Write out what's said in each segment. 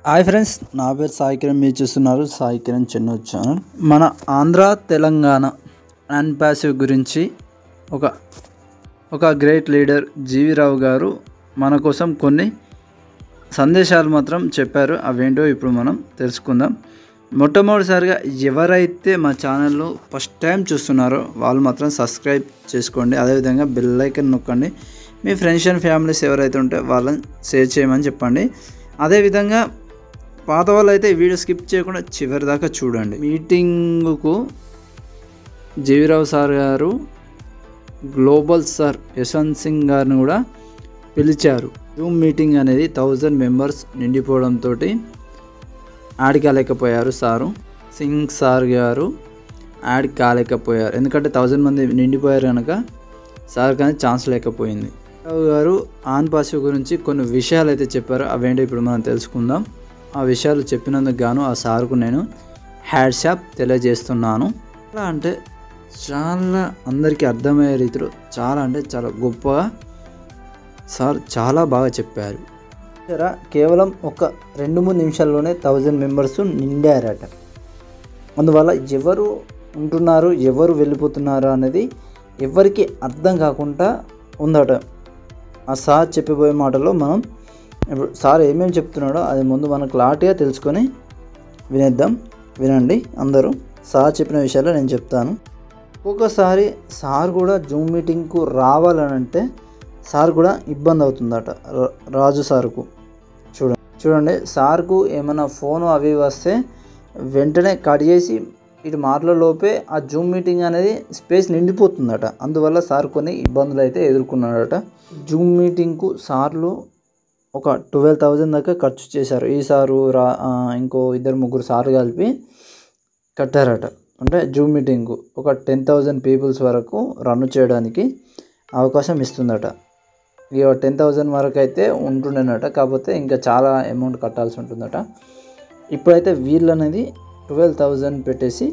hi friends నా పేరు సాయి కిరణ్ మీరు చూస్తున్నారు సాయి కిరణ్ చిన్న ఛానల్ మన ఆంధ్ర తెలంగాణ అండ్ ప్యాసివ్ గురించి ఒక ఒక గ్రేట్ లీడర్ జీవి రావు గారు మన కోసం కొన్ని సందేశాలు మాత్రం చెప్పారు అవేంటో ఇప్పుడు మనం తెలుసుకుందాం మొట్టమొదటిసారిగా ఎవరైతే మా ఛానల్లో ఫస్ట్ టైం చూస్తున్నారో వాళ్ళు మాత్రం సబ్స్క్రైబ్ చేసుకోండి అదేవిధంగా బెల్ ఐకన్ నొక్కండి మీ ఫ్రెండ్స్ అండ్ ఫ్యామిలీస్ ఎవరైతే ఉంటే వాళ్ళని షేర్ చేయమని చెప్పండి అదేవిధంగా పాత వాళ్ళు అయితే వీడియో స్కిప్ చేయకుండా చివరి దాకా చూడండి మీటింగుకు జీవిరావు సార్ గారు గ్లోబల్ సార్ యశ్వంత్ సింగ్ గారిని కూడా పిలిచారు జూమ్ మీటింగ్ అనేది థౌజండ్ మెంబర్స్ నిండిపోవడంతో యాడ్ కాలేకపోయారు సారు సింగ్ సార్ గారు యాడ్ కాలేకపోయారు ఎందుకంటే థౌజండ్ మంది నిండిపోయారు కనుక సార్ కానీ ఛాన్స్ లేకపోయింది రావు గారు ఆన్ పాసివ్ గురించి కొన్ని విషయాలు అయితే చెప్పారు అవేంటో ఇప్పుడు మనం తెలుసుకుందాం ఆ విషయాలు చెప్పినందుకు గాను ఆ సార్కు నేను హ్యాడ్షాప్ తెలియజేస్తున్నాను ఎలా అంటే చాలా అందరికీ అర్థమయ్యే రీతిలో చాలా అంటే చాలా గొప్పగా సార్ చాలా బాగా చెప్పారు చూసారా కేవలం ఒక రెండు మూడు నిమిషాల్లోనే థౌజండ్ మెంబర్స్ నిండారట అందువల్ల ఎవరు ఉంటున్నారు ఎవరు వెళ్ళిపోతున్నారు అనేది ఎవరికి అర్థం కాకుండా ఉందట ఆ సార్ చెప్పబోయే మాటలో మనం ఇప్పుడు సార్ ఏమేమి చెప్తున్నాడో అది ముందు మనం క్లారిటీగా తెలుసుకొని వినేద్దాం వినండి అందరూ సార్ చెప్పిన విషయాలు నేను చెప్తాను ఒక్కొక్కసారి సార్ కూడా జూమ్ మీటింగ్కు రావాలని అంటే సార్ కూడా ఇబ్బంది అవుతుందట రా- రాజు సార్కు చూడండి చూడండి సార్కు ఏమైనా ఫోన్ అవి వస్తే వెంటనే కట్ చేసి ఇటు మాటలలోపే ఆ జూమ్ మీటింగ్ అనేది స్పేస్ నిండిపోతుందట అందువల్ల సార్ కొన్ని ఇబ్బందులు అయితే ఎదుర్కొన్నాడట జూమ్ మీటింగ్కు సార్లు ఒక ట్వెల్వ్ థౌజండ్ దాకా ఖర్చు చేశారు ఈ సారు రా ఆ, ఇంకో ఇద్దరు ముగ్గురు సార్లు కలిపి కట్టారట అంటే జూమ్ మీటింగ్కు ఒక టెన్ థౌజండ్ పీపుల్స్ వరకు రన్ చేయడానికి అవకాశం ఇస్తుందట ఇక టెన్ థౌజండ్ వరకు అయితే ఉంటుండేనట కాకపోతే ఇంకా చాలా అమౌంట్ కట్టాల్సి ఉంటుందట ఇప్పుడైతే వీళ్ళు అనేది ట్వెల్వ్ థౌజండ్ పెట్టేసి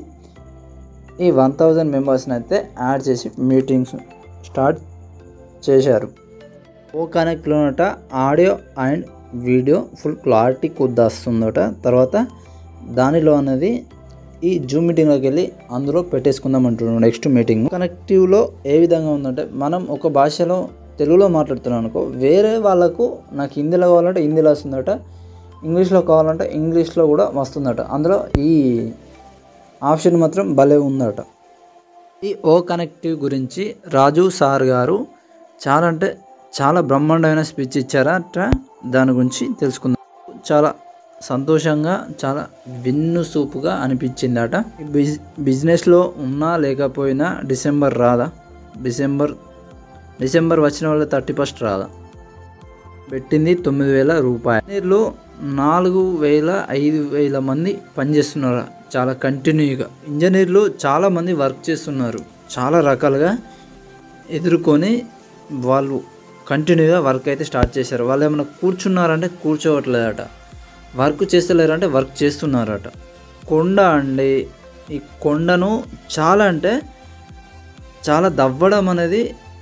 ఈ వన్ థౌజండ్ మెంబర్స్ని అయితే యాడ్ చేసి మీటింగ్స్ స్టార్ట్ చేశారు ఓ కనెక్ట్లోనట audio and video full clarity కొద్ది వస్తుందట తర్వాత దానిలో అనేది ఈ జూమ్ మీటింగ్లోకి వెళ్ళి అందులో పెట్టేసుకుందాం అంటున్నాడు నెక్స్ట్ మీటింగ్ కనెక్టివ్లో ఏ విధంగా ఉందంటే మనం ఒక భాషలో తెలుగులో మాట్లాడుతున్నాం అనుకో వేరే వాళ్ళకు నాకు హిందీలో కావాలంటే హిందీలో వస్తుందట ఇంగ్లీష్లో కావాలంటే ఇంగ్లీష్లో కూడా వస్తుందట అందులో ఈ ఆప్షన్ మాత్రం భలే ఉందట ఈ ఓ కనెక్టివ్ గురించి రాజు సార్ గారు చాలా అంటే చాలా బ్రహ్మాండమైన స్పీచ్ ఇచ్చారట దాని గురించి తెలుసుకుందాం చాలా సంతోషంగా చాలా విన్ను సూపుగా అనిపించిందట ఈ బిజ్ బిజినెస్లో ఉన్నా లేకపోయినా డిసెంబర్ రాదా డిసెంబర్ డిసెంబర్ వచ్చిన వాళ్ళ థర్టీ ఫస్ట్ రాదా పెట్టింది తొమ్మిది వేల రూపాయలు ఇంజనీర్లు నాలుగు వేల ఐదు వేల మంది పనిచేస్తున్నారు చాలా కంటిన్యూగా ఇంజనీర్లు చాలా మంది వర్క్ చేస్తున్నారు చాలా రకాలుగా ఎదుర్కొని వాళ్ళు కంటిన్యూగా వర్క్ అయితే స్టార్ట్ చేశారు వాళ్ళు ఏమైనా కూర్చున్నారంటే కూర్చోవట్లేదట వర్క్ చేస్తలేరంటే వర్క్ చేస్తున్నారట కొండ అండి ఈ కొండను చాలా అంటే చాలా దవ్వడం అనేది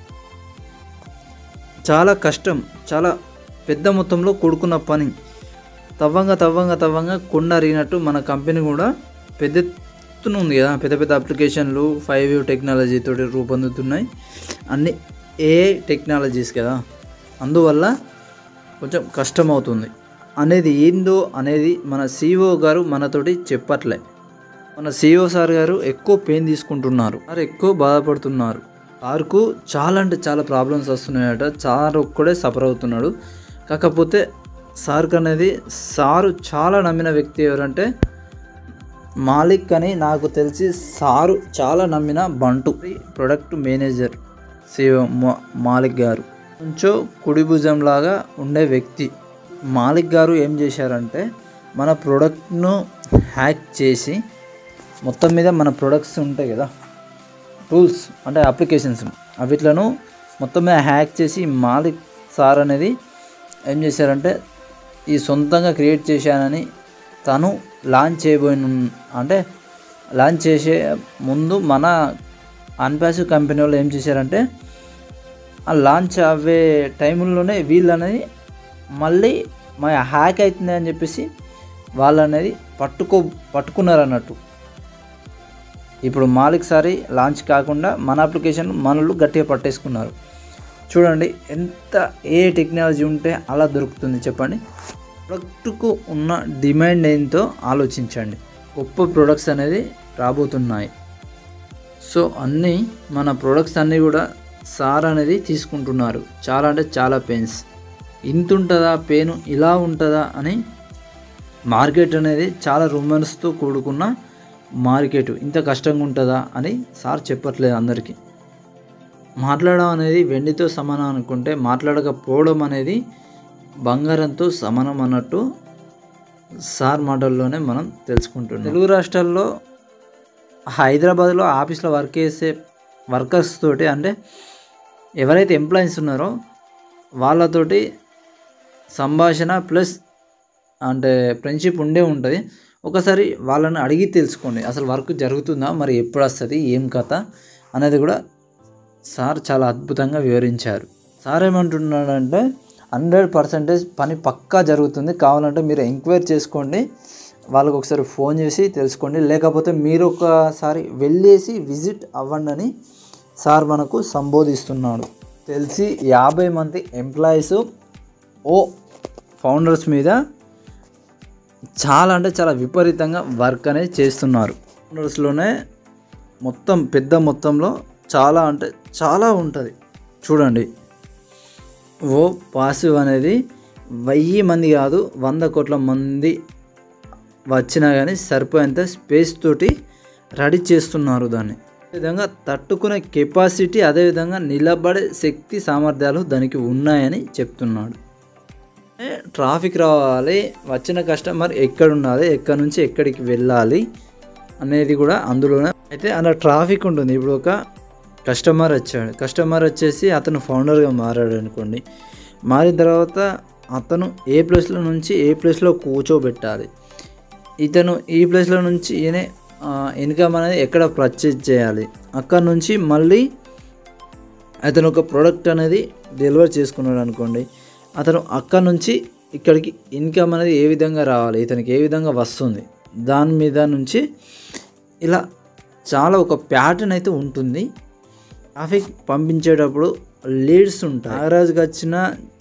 చాలా కష్టం చాలా పెద్ద మొత్తంలో కూడుకున్న పని తవ్వంగా తవ్వంగా తవ్వంగా కొండ అరిగినట్టు మన కంపెనీ కూడా పెద్ద ఎత్తున ఉంది కదా పెద్ద పెద్ద అప్లికేషన్లు ఫైవ్ యూ టెక్నాలజీ తోటి రూపొందుతున్నాయి అన్ని ఏ టెక్నాలజీస్ కదా అందువల్ల కొంచెం కష్టం అవుతుంది అనేది ఏందో అనేది మన సిఇఓ గారు మనతోటి చెప్పట్లే మన సిఇఓ సార్ గారు ఎక్కువ పెయిన్ తీసుకుంటున్నారు సార్ ఎక్కువ బాధపడుతున్నారు సార్కు చాలా అంటే చాలా ప్రాబ్లమ్స్ వస్తున్నాయట సార్ ఒక్కడే సఫర్ అవుతున్నాడు కాకపోతే సార్క్ అనేది సారు చాలా నమ్మిన వ్యక్తి ఎవరంటే మాలిక్ అని నాకు తెలిసి సారు చాలా నమ్మిన బంటు ప్రొడక్ట్ మేనేజర్ సిఓ మాలిక్ గారు కొంచెం కుడి భుజం లాగా ఉండే వ్యక్తి మాలిక్ గారు ఏం చేశారంటే మన ప్రోడక్ట్ను హ్యాక్ చేసి మొత్తం మీద మన ప్రొడక్ట్స్ ఉంటాయి కదా టూల్స్ అంటే అప్లికేషన్స్ అవిట్లను మొత్తం మీద హ్యాక్ చేసి మాలిక్ సార్ అనేది ఏం చేశారంటే ఈ సొంతంగా క్రియేట్ చేశానని తను లాంచ్ చేయబోయిన అంటే లాంచ్ చేసే ముందు మన అన్పాసివ్ కంపెనీ వాళ్ళు ఏం చేశారంటే ఆ లాంచ్ అవ్వే టైంలోనే వీళ్ళు అనేది మళ్ళీ మా హ్యాక్ అవుతుంది అని చెప్పేసి వాళ్ళు అనేది పట్టుకో పట్టుకున్నారు అన్నట్టు ఇప్పుడు మాలిక్ సారి లాంచ్ కాకుండా మన అప్లికేషన్ మనలు గట్టిగా పట్టేసుకున్నారు చూడండి ఎంత ఏ టెక్నాలజీ ఉంటే అలా దొరుకుతుంది చెప్పండి ప్రొడక్ట్కు ఉన్న డిమాండ్ ఏంటో ఆలోచించండి గొప్ప ప్రొడక్ట్స్ అనేది రాబోతున్నాయి సో అన్నీ మన ప్రొడక్ట్స్ అన్నీ కూడా సార్ అనేది తీసుకుంటున్నారు చాలా అంటే చాలా పెయిన్స్ ఇంత ఉంటుందా పెయిన్ ఇలా ఉంటుందా అని మార్కెట్ అనేది చాలా రూమర్స్తో కూడుకున్న మార్కెట్ ఇంత కష్టంగా ఉంటుందా అని సార్ చెప్పట్లేదు అందరికీ మాట్లాడడం అనేది వెండితో సమానం అనుకుంటే మాట్లాడకపోవడం అనేది బంగారంతో సమానం అన్నట్టు సార్ మాటల్లోనే మనం తెలుసుకుంటున్నాం తెలుగు రాష్ట్రాల్లో హైదరాబాద్లో ఆఫీస్లో వర్క్ చేసే వర్కర్స్ తోటి అంటే ఎవరైతే ఎంప్లాయీస్ ఉన్నారో వాళ్ళతోటి సంభాషణ ప్లస్ అంటే ఫ్రెండ్షిప్ ఉండే ఉంటుంది ఒకసారి వాళ్ళని అడిగి తెలుసుకోండి అసలు వర్క్ జరుగుతుందా మరి ఎప్పుడు వస్తుంది ఏం కథ అనేది కూడా సార్ చాలా అద్భుతంగా వివరించారు సార్ ఏమంటున్నాడంటే హండ్రెడ్ పర్సెంటేజ్ పని పక్కా జరుగుతుంది కావాలంటే మీరు ఎంక్వైరీ చేసుకోండి వాళ్ళకి ఒకసారి ఫోన్ చేసి తెలుసుకోండి లేకపోతే మీరు ఒకసారి వెళ్ళేసి విజిట్ అవ్వండి అని సార్ మనకు సంబోధిస్తున్నాడు తెలిసి యాభై మంది ఎంప్లాయీస్ ఓ ఫౌండర్స్ మీద చాలా అంటే చాలా విపరీతంగా వర్క్ అనేది చేస్తున్నారు ఫౌండర్స్లోనే మొత్తం పెద్ద మొత్తంలో చాలా అంటే చాలా ఉంటుంది చూడండి ఓ పాసివ్ అనేది వెయ్యి మంది కాదు వంద కోట్ల మంది వచ్చినా కానీ సరిపోయేంత స్పేస్ తోటి రెడీ చేస్తున్నారు దాన్ని విధంగా తట్టుకునే కెపాసిటీ అదేవిధంగా నిలబడే శక్తి సామర్థ్యాలు దానికి ఉన్నాయని చెప్తున్నాడు ట్రాఫిక్ రావాలి వచ్చిన కస్టమర్ ఎక్కడ ఉండాలి ఎక్కడి నుంచి ఎక్కడికి వెళ్ళాలి అనేది కూడా అందులోనే అయితే అలా ట్రాఫిక్ ఉంటుంది ఇప్పుడు ఒక కస్టమర్ వచ్చాడు కస్టమర్ వచ్చేసి అతను ఫౌండర్గా మారాడు అనుకోండి మారిన తర్వాత అతను ఏ ప్లేస్లో నుంచి ఏ ప్లేస్లో కూర్చోబెట్టాలి ఇతను ఈ ప్లేస్లో నుంచి ఈయన ఇన్కమ్ అనేది ఎక్కడ పర్చేజ్ చేయాలి అక్కడ నుంచి మళ్ళీ అతను ఒక ప్రోడక్ట్ అనేది డెలివర్ చేసుకున్నాడు అనుకోండి అతను అక్కడ నుంచి ఇక్కడికి ఇన్కమ్ అనేది ఏ విధంగా రావాలి ఇతనికి ఏ విధంగా వస్తుంది దాని మీద నుంచి ఇలా చాలా ఒక ప్యాటర్న్ అయితే ఉంటుంది ట్రాఫిక్ పంపించేటప్పుడు లీడ్స్ ఉంటాయి నాగరాజుకి వచ్చిన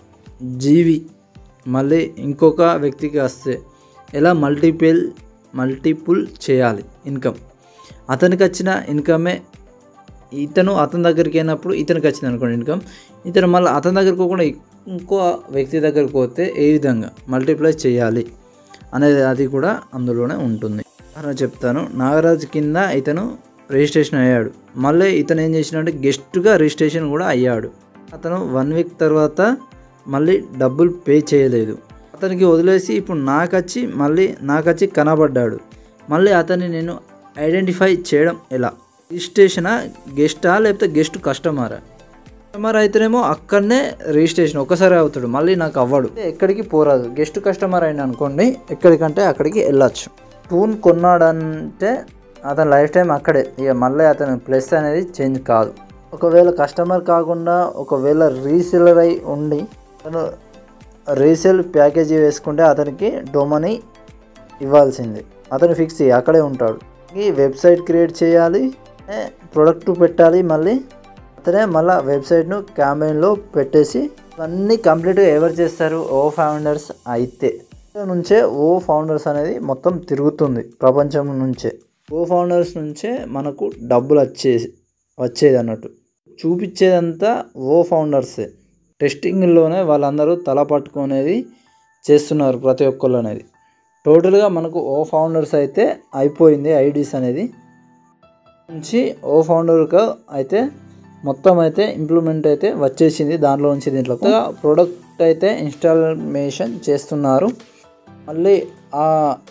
జీవి మళ్ళీ ఇంకొక వ్యక్తికి వస్తే ఎలా మల్టిపుల్ మల్టిపుల్ చేయాలి ఇన్కమ్ అతనికి వచ్చిన ఇన్కమే ఇతను అతని దగ్గరికి అయినప్పుడు ఇతనికి వచ్చింది అనుకోండి ఇన్కమ్ ఇతను మళ్ళీ అతని దగ్గరికి పోకుండా ఇంకో వ్యక్తి దగ్గరికి పోతే ఏ విధంగా మల్టిప్లై చేయాలి అనేది అది కూడా అందులోనే ఉంటుంది అలా చెప్తాను నాగరాజు కింద ఇతను రిజిస్ట్రేషన్ అయ్యాడు మళ్ళీ ఇతను ఏం చేసినంటే గెస్ట్గా రిజిస్ట్రేషన్ కూడా అయ్యాడు అతను వన్ వీక్ తర్వాత మళ్ళీ డబ్బులు పే చేయలేదు అతనికి వదిలేసి ఇప్పుడు నాకు వచ్చి మళ్ళీ నాకు వచ్చి కనబడ్డాడు మళ్ళీ అతన్ని నేను ఐడెంటిఫై చేయడం ఎలా రిజిస్ట్రేషనా గెస్టా లేకపోతే గెస్ట్ కస్టమరా కస్టమర్ అయితేనేమో అక్కడనే రిజిస్ట్రేషన్ ఒకసారి అవుతాడు మళ్ళీ నాకు అవ్వడు ఎక్కడికి పోరాదు గెస్ట్ కస్టమర్ అయిన అనుకోండి ఎక్కడికంటే అక్కడికి వెళ్ళొచ్చు టూన్ కొన్నాడంటే అతని లైఫ్ టైం అక్కడే ఇక మళ్ళీ అతని ప్లస్ అనేది చేంజ్ కాదు ఒకవేళ కస్టమర్ కాకుండా ఒకవేళ రీసెలర్ అయి ఉండి తను రీసేల్ ప్యాకేజీ వేసుకుంటే అతనికి డొమని ఇవ్వాల్సిందే అతను ఫిక్స్ అక్కడే ఉంటాడు ఈ వెబ్సైట్ క్రియేట్ చేయాలి ప్రొడక్ట్ పెట్టాలి మళ్ళీ అతనే మళ్ళీ వెబ్సైట్ను క్యాంపెయిన్లో పెట్టేసి అన్నీ కంప్లీట్గా ఎవరు చేస్తారు ఓ ఫౌండర్స్ అయితే నుంచే ఓ ఫౌండర్స్ అనేది మొత్తం తిరుగుతుంది ప్రపంచం నుంచే ఓ ఫౌండర్స్ నుంచే మనకు డబ్బులు వచ్చేసి వచ్చేది అన్నట్టు చూపించేదంతా ఓ ఫౌండర్సే టెస్టింగ్లోనే వాళ్ళందరూ తల పట్టుకునేది చేస్తున్నారు ప్రతి ఒక్కళ్ళు అనేది టోటల్గా మనకు ఓ ఫౌండర్స్ అయితే అయిపోయింది ఐడీస్ అనేది నుంచి ఓ ఫౌండర్గా అయితే మొత్తం అయితే ఇంప్లిమెంట్ అయితే వచ్చేసింది దాంట్లో నుంచి దీంట్లో ప్రోడక్ట్ అయితే ఇన్స్టాల్మేషన్ చేస్తున్నారు మళ్ళీ ఆ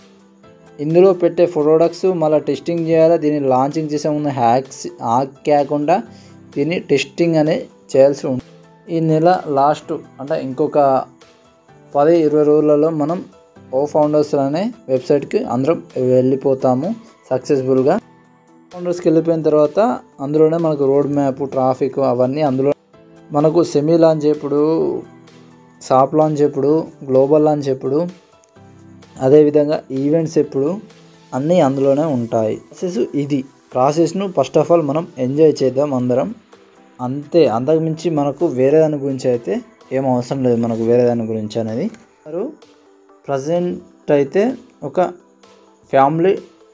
ఇందులో పెట్టే ప్రోడక్ట్స్ మళ్ళీ టెస్టింగ్ చేయాలి దీన్ని లాంచింగ్ చేసే ముందు హ్యాక్స్ హ్యాక్ కాకుండా దీన్ని టెస్టింగ్ అనేది చేయాల్సి ఉంటుంది ఈ నెల లాస్ట్ అంటే ఇంకొక పది ఇరవై రోజులలో మనం ఓ ఫౌండర్స్ అనే వెబ్సైట్కి అందరం వెళ్ళిపోతాము సక్సెస్ఫుల్గా ఫౌండర్స్కి వెళ్ళిపోయిన తర్వాత అందులోనే మనకు రోడ్ మ్యాప్ ట్రాఫిక్ అవన్నీ అందులో మనకు సెమీ లాంచ్ ఎప్పుడు షాప్ లాంచ్ ఎప్పుడు గ్లోబల్ లాంచ్ ఎప్పుడు అదేవిధంగా ఈవెంట్స్ ఎప్పుడు అన్నీ అందులోనే ఉంటాయి ప్రాసెస్ ఇది ప్రాసెస్ను ఫస్ట్ ఆఫ్ ఆల్ మనం ఎంజాయ్ చేద్దాం అందరం అంతే అంతకుమించి మనకు వేరే దాని గురించి అయితే ఏం అవసరం లేదు మనకు వేరే దాని గురించి అనేది వారు ప్రజెంట్ అయితే ఒక ఫ్యామిలీ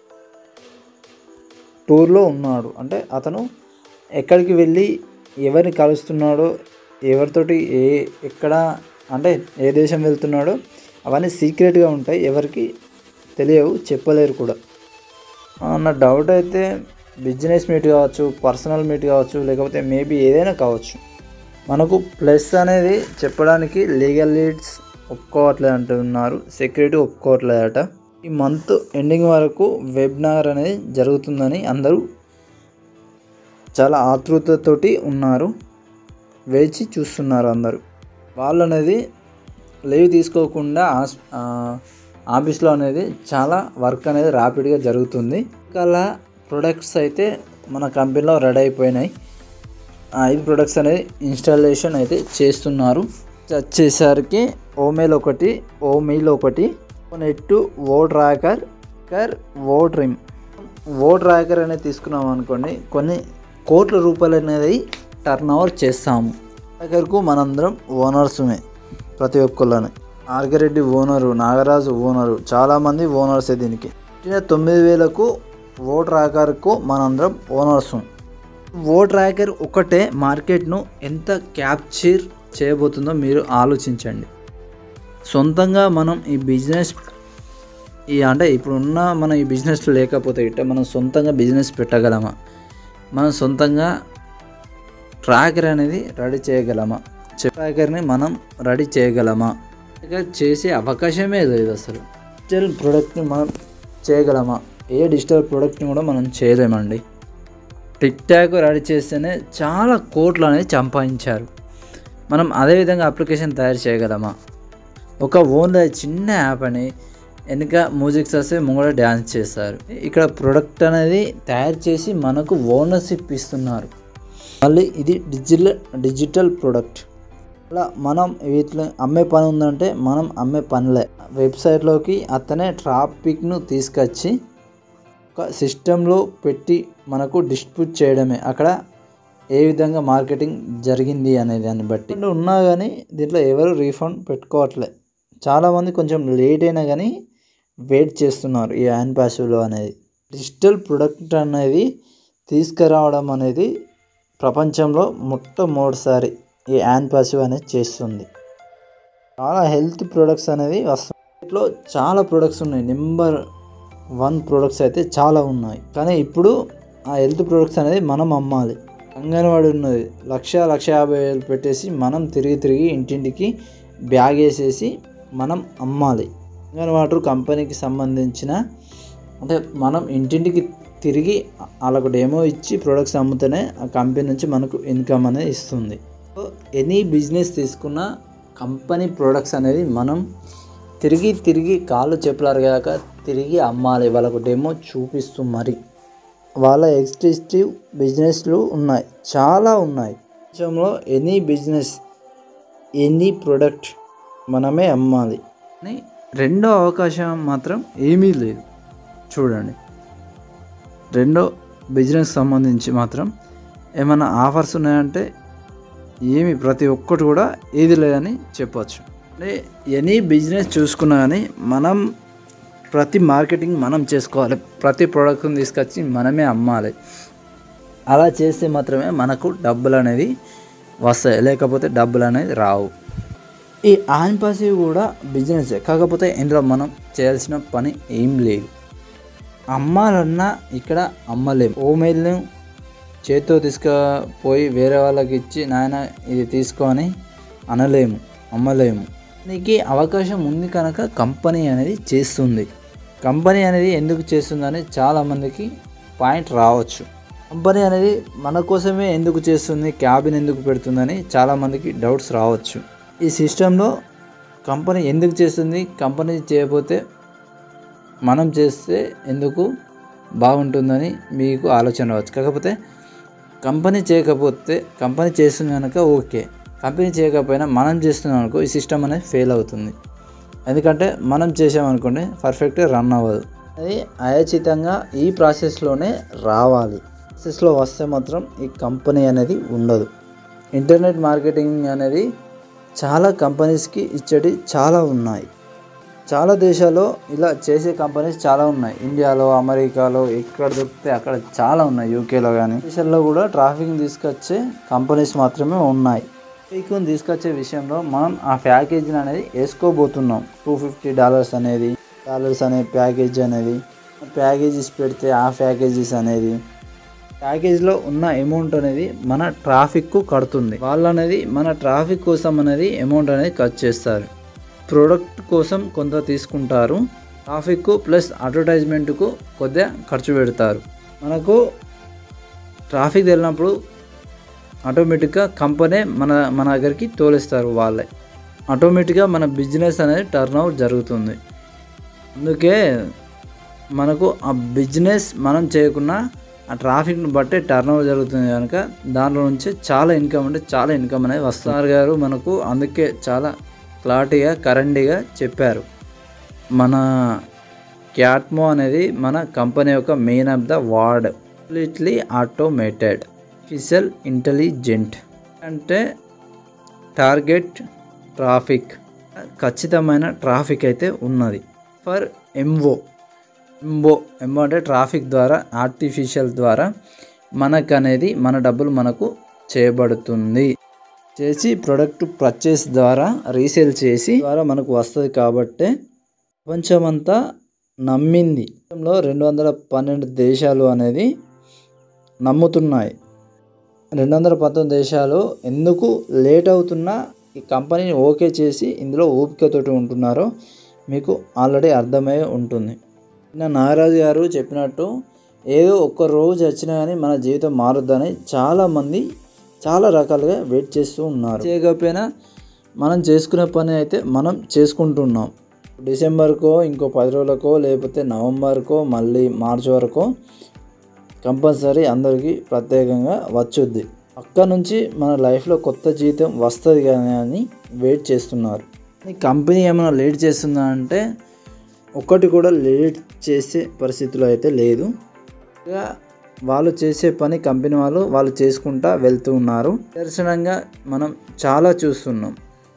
టూర్లో ఉన్నాడు అంటే అతను ఎక్కడికి వెళ్ళి ఎవరిని కలుస్తున్నాడో ఎవరితోటి ఏ ఎక్కడ అంటే ఏ దేశం వెళ్తున్నాడో అవన్నీ సీక్రెట్గా ఉంటాయి ఎవరికి తెలియవు చెప్పలేరు కూడా ఆ, నా డౌట్ అయితే బిజినెస్ మీట్ కావచ్చు పర్సనల్ మీట్ కావచ్చు లేకపోతే మేబీ ఏదైనా కావచ్చు మనకు ప్లస్ అనేది చెప్పడానికి లీగల్ లీడ్స్ ఒప్పుకోవట్లేదు అంటున్నారు సెక్యూరిటీ ఒప్పుకోవట్లేదట ఈ మంత్ ఎండింగ్ వరకు వెబినార్ అనేది జరుగుతుందని అందరూ చాలా ఆతృతతోటి ఉన్నారు వేచి చూస్తున్నారు అందరూ వాళ్ళు అనేది లీవ్ తీసుకోకుండా ఆస్- ఆ, ఆఫీస్లో అనేది చాలా వర్క్ అనేది ర్యాపిడ్గా జరుగుతుంది అలా ప్రొడక్ట్స్ అయితే మన కంపెనీలో రెడీ అయిపోయినాయి ఆ ఐదు ప్రొడక్ట్స్ అనేది ఇన్స్టాలేషన్ అయితే చేస్తున్నారు వచ్చేసరికి ఓమెయిల్ ఒకటి ఓమెయిల్ ఒకటి నెట్ ఓ ట్రాకర్ కర్ ఓ డ్రీమ్ ఓ ట్రాకర్ అనేది తీసుకున్నాం అనుకోండి కొన్ని కోట్ల రూపాయలు అనేది టర్న్ ఓవర్ చేస్తాము ట్రాకర్కు మనందరం ఓనర్స్మే ప్రతి ఒక్కళ్ళని ఆర్గరెడ్డి ఓనరు నాగరాజు ఓనరు చాలామంది ఓనర్సే దీనికి పుట్టిన తొమ్మిది వేలకు ఓ ట్రాకర్కు మనందరం ఓనర్స్ ఓ ట్రాకర్ ఒకటే మార్కెట్ను ఎంత క్యాప్చర్ చేయబోతుందో మీరు ఆలోచించండి సొంతంగా మనం ఈ బిజినెస్ ఈ అంటే ఇప్పుడున్న మన ఈ బిజినెస్ లేకపోతే ఇట్ట మనం సొంతంగా బిజినెస్ పెట్టగలమా మనం సొంతంగా ట్రాకర్ అనేది రెడీ చేయగలమా ట్రాకర్ని మనం రెడీ చేయగలమా ట్రాకర్ చేసే అవకాశమే లేదు అసలు డిజిటల్ ప్రోడక్ట్ని మనం చేయగలమా ఏ డిజిటల్ ప్రోడక్ట్ని కూడా మనం చేయలేమండి టిక్ టాక్ రెడీ చేస్తేనే చాలా కోట్లు అనేది సంపాదించారు మనం అదేవిధంగా అప్లికేషన్ తయారు చేయగలమా ఒక ఓన్లీ చిన్న యాప్ అని వెనుక మ్యూజిక్స్ వస్తే ముంగడ డ్యాన్స్ చేస్తారు ఇక్కడ ప్రొడక్ట్ అనేది తయారు చేసి మనకు ఓనర్షిప్ ఇస్తున్నారు మళ్ళీ ఇది డిజిటల్ డిజిటల్ ప్రొడక్ట్ అలా మనం వీటిలో అమ్మే పని ఉందంటే మనం అమ్మే పనిలే వెబ్సైట్లోకి అతనే ట్రాఫిక్ను తీసుకొచ్చి ఒక సిస్టంలో పెట్టి మనకు డిస్ట్రిబ్యూట్ చేయడమే అక్కడ ఏ విధంగా మార్కెటింగ్ జరిగింది అనే దాన్ని బట్టి ఉన్నా కానీ దీంట్లో ఎవరు రీఫండ్ పెట్టుకోవట్లే చాలామంది కొంచెం లేట్ అయినా కానీ వెయిట్ చేస్తున్నారు ఈ హ్యాండ్ ప్యాసివ్లో అనేది డిజిటల్ ప్రొడక్ట్ అనేది తీసుకురావడం అనేది ప్రపంచంలో మొట్టమొదటిసారి ఈ హ్యాండ్ ప్యాసివ్ అనేది చేస్తుంది చాలా హెల్త్ ప్రొడక్ట్స్ అనేది వస్తాయి వీటిలో చాలా ప్రొడక్ట్స్ ఉన్నాయి నెంబర్ వన్ ప్రొడక్ట్స్ అయితే చాలా ఉన్నాయి కానీ ఇప్పుడు ఆ హెల్త్ ప్రొడక్ట్స్ అనేది మనం అమ్మాలి అంగన్వాడి ఉన్నది లక్ష లక్ష యాభై వేలు పెట్టేసి మనం తిరిగి తిరిగి ఇంటింటికి బ్యాగ్ వేసేసి మనం అమ్మాలి అంగన్వాటర్ కంపెనీకి సంబంధించిన అంటే మనం ఇంటింటికి తిరిగి వాళ్ళకు డెమో ఇచ్చి ప్రొడక్ట్స్ అమ్ముతేనే ఆ కంపెనీ నుంచి మనకు ఇన్కమ్ అనేది ఇస్తుంది సో ఎనీ బిజినెస్ తీసుకున్న కంపెనీ ప్రొడక్ట్స్ అనేది మనం తిరిగి తిరిగి కాళ్ళు చెప్పులారు కాక తిరిగి అమ్మాలి వాళ్ళకు డెమో చూపిస్తూ మరి వాళ్ళ ఎక్స్టెస్టివ్ బిజినెస్లు ఉన్నాయి చాలా ఉన్నాయి ప్రపంచంలో ఎనీ బిజినెస్ ఎనీ ప్రొడక్ట్ మనమే అమ్మాలి కానీ రెండో అవకాశం మాత్రం ఏమీ లేదు చూడండి రెండో బిజినెస్ సంబంధించి మాత్రం ఏమైనా ఆఫర్స్ ఉన్నాయంటే ఏమి ప్రతి ఒక్కటి కూడా ఏది లేదని చెప్పొచ్చు అంటే ఎనీ బిజినెస్ చూసుకున్నా కానీ మనం ప్రతి మార్కెటింగ్ మనం చేసుకోవాలి ప్రతి ప్రోడక్ట్ని తీసుకొచ్చి మనమే అమ్మాలి అలా చేస్తే మాత్రమే మనకు డబ్బులు అనేది వస్తాయి లేకపోతే డబ్బులు అనేది రావు ఈ ఆన్ పాసివ్ కూడా బిజినెసే కాకపోతే ఇందులో మనం చేయాల్సిన పని ఏం లేదు అమ్మాలన్నా ఇక్కడ అమ్మలేము ఓమెయిల్ను చేతితో తీసుకుపోయి వేరే వాళ్ళకి ఇచ్చి నాయన ఇది తీసుకో అని అనలేము అమ్మలేము దీనికి అవకాశం ఉంది కనుక కంపెనీ అనేది చేస్తుంది కంపెనీ అనేది ఎందుకు చేస్తుందని చాలామందికి పాయింట్ రావచ్చు కంపెనీ అనేది మన కోసమే ఎందుకు చేస్తుంది క్యాబిన్ ఎందుకు పెడుతుందని చాలామందికి డౌట్స్ రావచ్చు ఈ సిస్టంలో కంపెనీ ఎందుకు చేస్తుంది కంపెనీ చేయకపోతే మనం చేస్తే ఎందుకు బాగుంటుందని మీకు ఆలోచన రావచ్చు కాకపోతే కంపెనీ చేయకపోతే కంపెనీ చేస్తుంది కనుక ఓకే కంపెనీ చేయకపోయినా మనం చేస్తున్నాం అనుకో ఈ సిస్టమ్ అనేది ఫెయిల్ అవుతుంది ఎందుకంటే మనం చేసామనుకోండి పర్ఫెక్ట్గా రన్ అవ్వదు అది అయచితంగా ఈ ప్రాసెస్లోనే రావాలి ప్రాసెస్లో వస్తే మాత్రం ఈ కంపెనీ అనేది ఉండదు ఇంటర్నెట్ మార్కెటింగ్ అనేది చాలా కంపెనీస్కి ఇచ్చేటి చాలా ఉన్నాయి చాలా దేశాల్లో ఇలా చేసే కంపెనీస్ చాలా ఉన్నాయి ఇండియాలో అమెరికాలో ఎక్కడ దొరికితే అక్కడ చాలా ఉన్నాయి యూకేలో కానీ దేశాల్లో కూడా ట్రాఫిక్ తీసుకొచ్చే కంపెనీస్ మాత్రమే ఉన్నాయి ట్రాఫిక్ని తీసుకొచ్చే విషయంలో మనం ఆ ప్యాకేజీని అనేది వేసుకోబోతున్నాం టూ ఫిఫ్టీ డాలర్స్ అనేది డాలర్స్ అనే ప్యాకేజ్ అనేది ప్యాకేజెస్ పెడితే ఆ ప్యాకేజెస్ అనేది ప్యాకేజ్లో ఉన్న అమౌంట్ అనేది మన ట్రాఫిక్కు కడుతుంది వాళ్ళు అనేది మన ట్రాఫిక్ కోసం అనేది అమౌంట్ అనేది ఖర్చు చేస్తారు ప్రోడక్ట్ కోసం కొంత తీసుకుంటారు ట్రాఫిక్ ప్లస్ అడ్వర్టైజ్మెంట్కు కొద్దిగా ఖర్చు పెడతారు మనకు ట్రాఫిక్ వెళ్ళినప్పుడు ఆటోమేటిక్గా కంపెనీ మన మన దగ్గరికి తోలిస్తారు వాళ్ళే ఆటోమేటిక్గా మన బిజినెస్ అనేది టర్న్ అవుట్ జరుగుతుంది అందుకే మనకు ఆ బిజినెస్ మనం చేయకున్నా ఆ ట్రాఫిక్ని బట్టే టర్న్ ఓవర్ జరుగుతుంది కనుక దాంట్లో నుంచి చాలా ఇన్కమ్ అంటే చాలా ఇన్కమ్ అనేది వస్తున్నారు గారు మనకు అందుకే చాలా క్లారిటీగా కరెంట్గా చెప్పారు మన క్యాట్మో అనేది మన కంపెనీ యొక్క main of the ward completely automated physical intelligent అంటే టార్గెట్ ట్రాఫిక్ ఖచ్చితమైన ట్రాఫిక్ అయితే ఉన్నది ఫర్ ఎంఓ ఎంబో ఎంబో అంటే ట్రాఫిక్ ద్వారా ఆర్టిఫిషియల్ ద్వారా మనకు అనేది మన డబ్బులు మనకు చేయబడుతుంది చేసి ప్రొడక్ట్ పర్చేస్ ద్వారా రీసేల్ చేసి ద్వారా మనకు వస్తుంది కాబట్టి ప్రపంచమంతా నమ్మింది దేశంలో రెండు వందల పన్నెండు దేశాలు అనేది నమ్ముతున్నాయి రెండు వందల పంతొమ్మిది దేశాలు ఎందుకు లేట్ అవుతున్నా ఈ కంపెనీని ఓకే చేసి ఇందులో ఓపికతోటి ఉంటున్నారో మీకు ఆల్రెడీ అర్థమై ఉంటుంది నిన్న నాగరాజు గారు చెప్పినట్టు ఏదో ఒక్క రోజు వచ్చినా కానీ మన జీవితం మారుద్దని చాలామంది చాలా రకాలుగా వెయిట్ చేస్తూ ఉన్నారు చేయకపోయినా మనం చేసుకునే పని అయితే మనం చేసుకుంటున్నాం డిసెంబర్కో ఇంకో పది రోజులకో లేకపోతే నవంబర్కో మళ్ళీ మార్చ్ వరకు కంపల్సరీ అందరికీ ప్రత్యేకంగా వచ్చుద్ది అక్కడ నుంచి మన లైఫ్లో కొత్త జీవితం వస్తుంది కానీ అని వెయిట్ చేస్తున్నారు ఈ కంపెనీ ఏమైనా లేట్ చేస్తుందా అంటే ఒక్కటి కూడా లేట్ చేసే పరిస్థితిలో అయితే లేదు ఇక వాళ్ళు చేసే పని కంపెనీ వాళ్ళు వాళ్ళు చేసుకుంటా వెళ్తూ ఉన్నారు దర్శనంగా మనం చాలా చూస్తున్నాం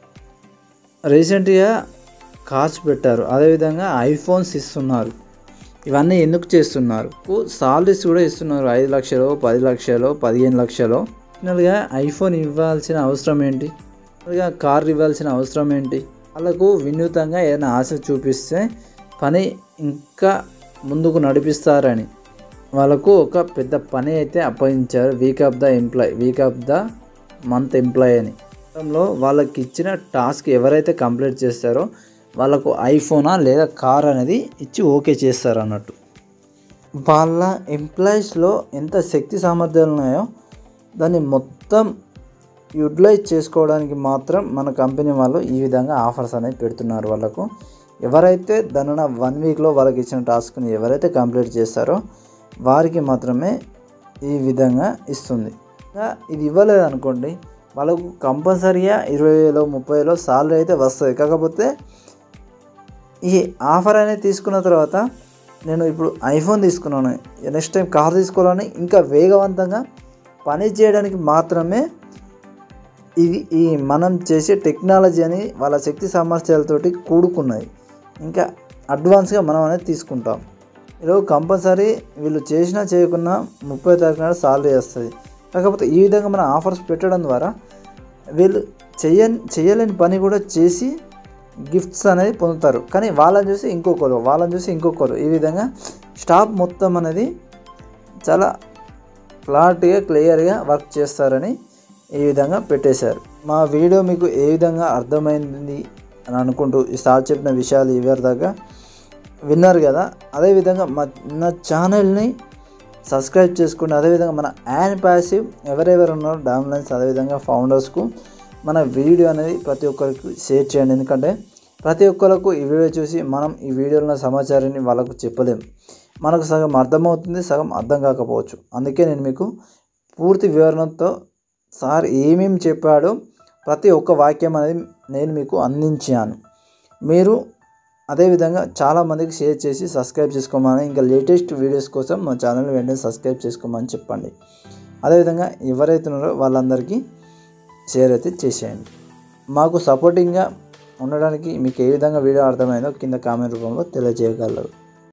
రీసెంట్గా కార్స్ పెట్టారు అదేవిధంగా ఐఫోన్స్ ఇస్తున్నారు ఇవన్నీ ఎందుకు చేస్తున్నారు సాలరీస్ కూడా ఇస్తున్నారు ఐదు లక్షలు పది లక్షలు పదిహేను లక్షలు ఫైనల్గా ఐఫోన్ ఇవ్వాల్సిన అవసరం ఏంటి ఫైనల్గా కార్ ఇవ్వాల్సిన అవసరం ఏంటి వాళ్ళకు వినూతంగా ఏదైనా ఆశ చూపిస్తే పని ఇంకా ముందుకు నడిపిస్తారని వాళ్ళకు ఒక పెద్ద పని అయితే అప్పగించారు week of the employee week of the month employee అని లో వాళ్ళకి ఇచ్చిన టాస్క్ ఎవరైతే కంప్లీట్ చేస్తారో వాళ్ళకు ఐఫోనా లేదా కార్ అనేది ఇచ్చి ఓకే చేస్తారు అన్నట్టు వాళ్ళ ఎంప్లాయీస్లో ఎంత శక్తి సామర్థ్యాలు ఉన్నాయో దాన్ని మొత్తం యూటిలైజ్ చేసుకోవడానికి మాత్రం మన కంపెనీ వాళ్ళు ఈ విధంగా ఆఫర్స్ అనేది పెడుతున్నారు వాళ్ళకు ఎవరైతే దానిన వన్ వీక్లో వాళ్ళకి ఇచ్చిన టాస్క్ని ఎవరైతే కంప్లీట్ చేస్తారో వారికి మాత్రమే ఈ విధంగా ఇస్తుంది ఇంకా ఇది ఇవ్వలేదు అనుకోండి వాళ్ళకు కంపల్సరీగా ఇరవై వేలో ముప్పై వేలో సాలరీ అయితే వస్తుంది కాకపోతే ఈ ఆఫర్ అనేది తీసుకున్న తర్వాత నేను ఇప్పుడు ఐఫోన్ తీసుకున్నాను నెక్స్ట్ టైం కార్ తీసుకోవాలని ఇంకా వేగవంతంగా పని చేయడానికి మాత్రమే ఇది ఈ మనం చేసే టెక్నాలజీ అని వాళ్ళ శక్తి సామర్థ్యాలతోటి కూడుకున్నది ఇంకా అడ్వాన్స్గా మనం అనేది తీసుకుంటాం ఈరోజు కంపల్సరీ వీళ్ళు చేసినా చేయకున్నా ముప్పై తారీఖు నాడు సాలరీ వస్తుంది కాకపోతే ఈ విధంగా మన ఆఫర్స్ పెట్టడం ద్వారా వీళ్ళు చెయ్యని చేయలేని పని కూడా చేసి గిఫ్ట్స్ అనేది పొందుతారు కానీ వాళ్ళని చూసి ఇంకొకరు వాళ్ళని చూసి ఇంకొకరు ఈ విధంగా స్టాఫ్ మొత్తం అనేది చాలా క్లారిటీగా క్లియర్గా వర్క్ చేస్తారని ఈ విధంగా పెట్టేశారు మా వీడియో మీకు ఏ విధంగా అర్థమైంది అని అనుకుంటూ ఈ సార్ చెప్పిన విషయాలు ఇవరి దాకా విన్నారు కదా అదేవిధంగా మా నా ఛానల్ని సబ్స్క్రైబ్ చేసుకోండి అదేవిధంగా మన యాన్ ప్యాసివ్ ఎవరెవరు ఉన్నారో డామినెన్స్ అదేవిధంగా ఫౌండర్స్కు మన వీడియో అనేది ప్రతి ఒక్కరికి షేర్ చేయండి ఎందుకంటే ప్రతి ఒక్కరికి ఈ వీడియో చూసి మనం ఈ వీడియోలో ఉన్న సమాచారాన్ని వాళ్ళకు చెప్పలేం మనకు సగం అర్థమవుతుంది సగం అర్థం కాకపోవచ్చు అందుకే నేను మీకు పూర్తి వివరణతో సార్ ఏమేమి చెప్పాడో ప్రతి ఒక్క వాక్యం అనేది నేను మీకు అందించాను మీరు అదేవిధంగా చాలామందికి షేర్ చేసి సబ్స్క్రైబ్ చేసుకోమని ఇంకా లేటెస్ట్ వీడియోస్ కోసం మా ఛానల్ వెంటనే సబ్స్క్రైబ్ చేసుకోమని చెప్పండి అదేవిధంగా ఎవరైతే ఉన్నారో వాళ్ళందరికీ షేర్ అయితే చేసేయండి మాకు సపోర్టింగ్గా ఉండడానికి మీకు ఏ విధంగా వీడియో అర్థమైందో కింద కామెంట్ రూపంలో తెలియజేయగలరు